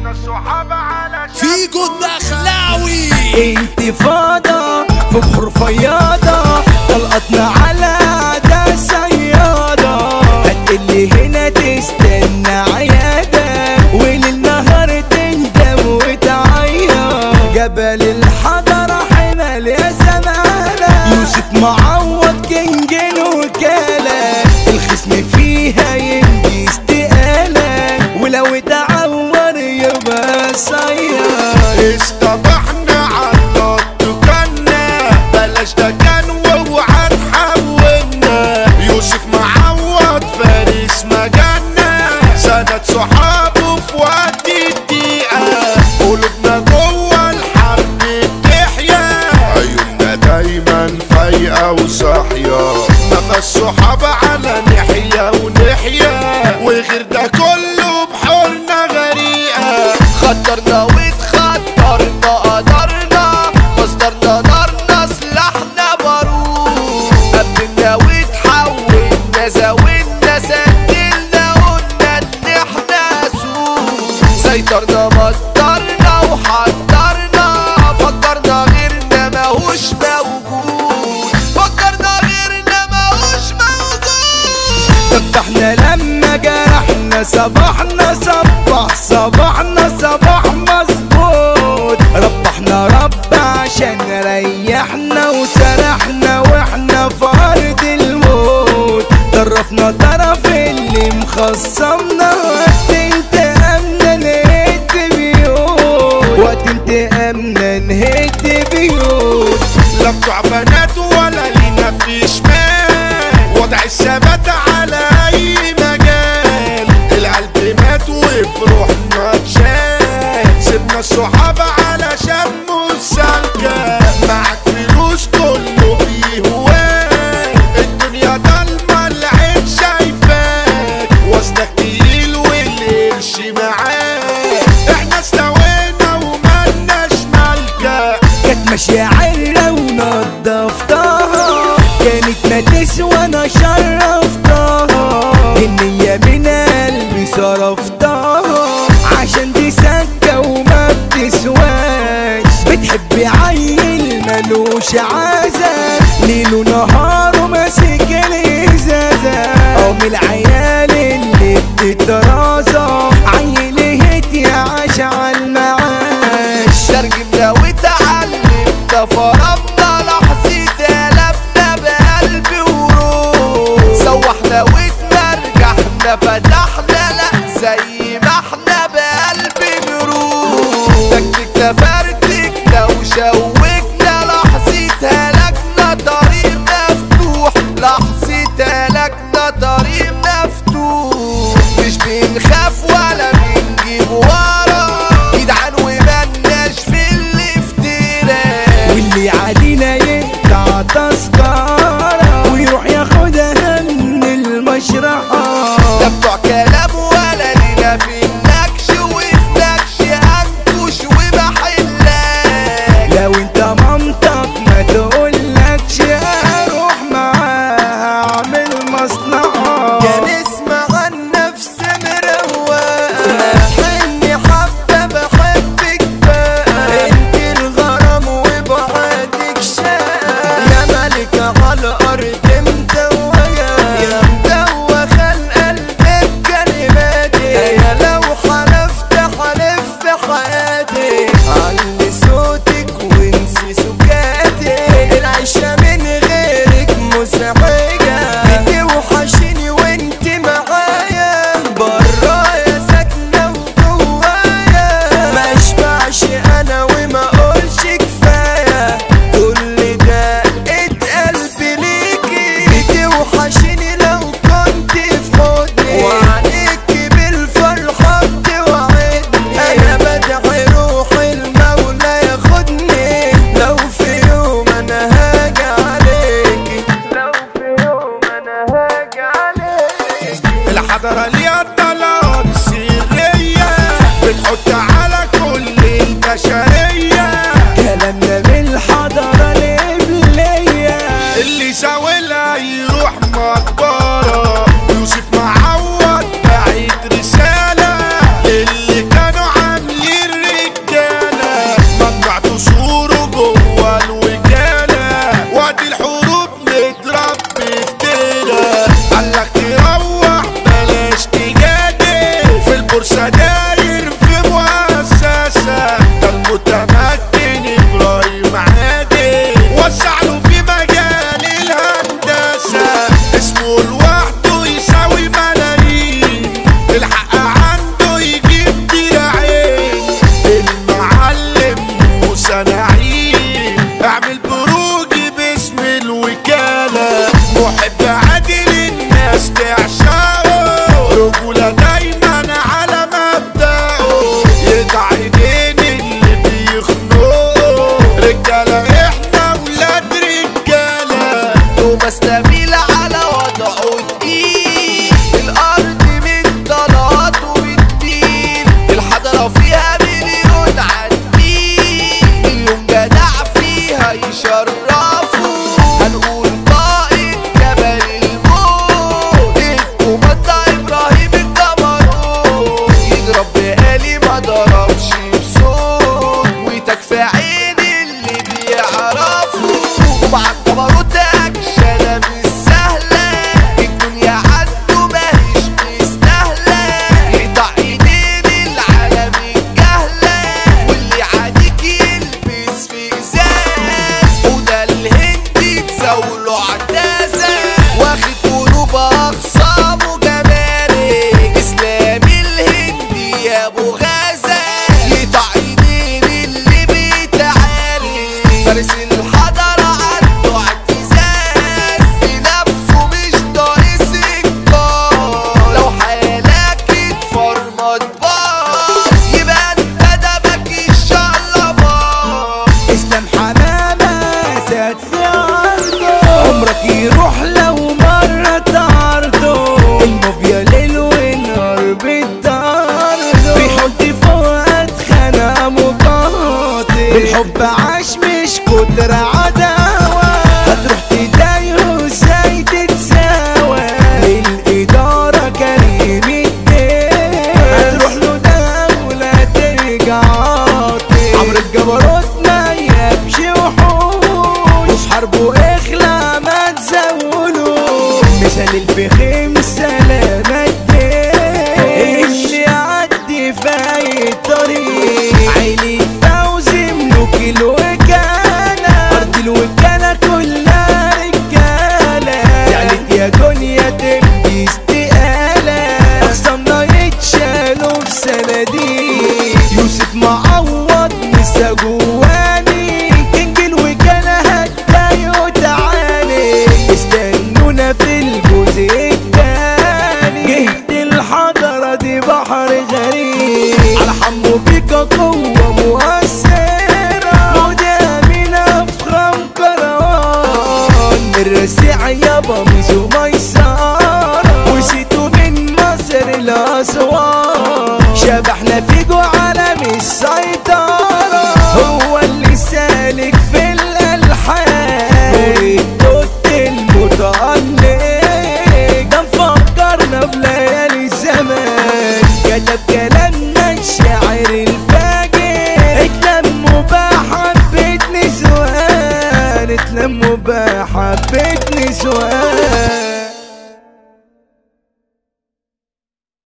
فيجو الدخلاوي انتفاضة في بحر فياضة طلقتنا على ده سيادة هتقلي هنا تستنى عيادة وللنهار تندم وتعيط جبل الحضرة حمل يا زمانة يوسف معوض كينج الوكالة الخصم فيها يمدي استقالة ولو اتعور يبقى صياد اصطبحنا على الدكانة بلاش ده كان واوعى تحولنا يوسف معوض فارس مجانا سند صحابه في وقت الدقيقة قلوبنا جوه الحرب بتحيا عيوننا دايما فايقة وصاحية نفس صحاب على نحيا ونحيا وغير ده كله بحورنا غريقة خطرنا واتخطرنا قدرنا مصدرنا نارنا سلاحنا بارود قبلنا واتحولنا زاولنا سجلنا قلنا ان احنا سود سيطرنا مطرنا وحضرنا فكرنا غيرنا ماهوش موجود فكرنا غيرنا ماهوش موجود طب احنا لما جرحنا صباحنا صبح صباحنا صباح مظبوط ربحنا رب عشان ريحنا وسرحنا واحنا في ارض الموت طرفنا طرف اللي مخصمنا وقت انتقامنا نهيت بيوت وقت انتقامنا نهيت بيوت لا بتوع بنات ولا لينا في شمال وضع الثبات على اي مجال القلب مات وفي روحنا اتشال سيبنا الصحابة علشان مسالكة معاك فلوس كله بيهواك الدنيا ضلمة العين شايفاك وزنك تقيل والقرش معاك احنا استوينا ومالناش مالكة كانت ماشية عرة ونضفتها كانت ما تسوى انا شرفتها النية من قلبي صرفتها عشان دي سكة وما بتسواش بتحب عيل ملوش عازة ليل ونهار ماسك الازازة او من العيال اللي بتترازى عيل هت يا عاش عالمعاش ترجمنا وتعلمنا فرمنا لحظة قلبنا بقلب وروح سوحنا واتمرجحنا فتحنا لا زي ما احنا بقلب نروح تكتكنا فرتكنا وشوكنا لحظة هلكنا طريق مفتوح لحظة هلكنا طريق مفتوح مش بنخاف ولا بنجيب ورا جدعان ومالناش في الافتراء واللي علينا يقطع تذكرة ويروح ياخدها من المشرحة لا بتوع كلام ولا لينا في النكش وفي نكش انكش وبحلك لو انت مامتك ما تقولكش اروح معاها اعمل مصلحة كان اسمع عن نفس مرواقة حني حبة بحبك بقى انت الغرام وبعادك شاق يا ملكة على الارض مدوية يا مدوخة القلب بكلماتي يا لو حلفت حلف بحياتي علي صوتك وانسي سكاتي اعمل بروجي باسم الوكالة محب عادل الناس تعشقه رجولة دايما على مبدأه يدع ايدين اللي بيخنقه رجالة احنا ولاد رجالة توماس نبيل على وضعه تقيل الارض من طلاته بتطير الحضرة فيها مليون عديل مليون جدع فيها يشرفوا هنقول قائد جبل الموت الكوماندا ابراهيم الجبروت يضرب بقالي ما ضربش بصوت وتكفي عين اللي بيعرفوا ومع الجبروت اكشنة مش سهلة الدنيا عنده ماهيش مستاهلة يقطع ايدين العالم الجهلة واللي عاديك يلبس في ازاز وده الهندي تزاوله عدازة واخد قلوب اخصامه جمارك اسلامي الهندي يا ابو غازة يقطع ايدين اللي بيتعارك فارس الحضرة عنده اعتزاز في نفسه مش ناقص انكار لو حالك اتفرمط باظ يبقى انت دمك الشقلباظ اسلام حمامة ساد في عرضه عمرك يروح لو مرة تعرضه المافيا ليل ونهار بتطارده بيحط فؤاد خانة مقاتل بالحب عاش مش قدر عداوة هتروح تضايقه ازاي تتساوى الإدارة كريم الدين هتروح له دولة ترجع عاطل عمرو الجبروت ما يبشي وحوش وفي حربه اخلع ما تزولوا مثال الفخم سلامة الدين اللي يعدي في اي طريق عيني فوزي ملوك الوكالة ارض الوكالة كلها رجالة زعلت يا دنيا تبدي استقالة اخصامنا يتشالوا في صناديق يوسف معوض مسا جواني كينج الوكالة هتضايقوا تعالي استنونا في الجزء التاني جهد الحضرة دي بحر غريب على حمو بيكا قوة مؤثرة وده من أفخم كروان الرسيع يابا ميزو ميسارة وسيتو من مصر الأسوار شبحنا فيجو عالم السيطرة هو اللي سالك في الألحان والدوت المتألق ده مفكرنا بليالي زمان كتب كلامنا الشاعر الفاجر اتلموا بحبة نسوان اتلموا بحبة نسوان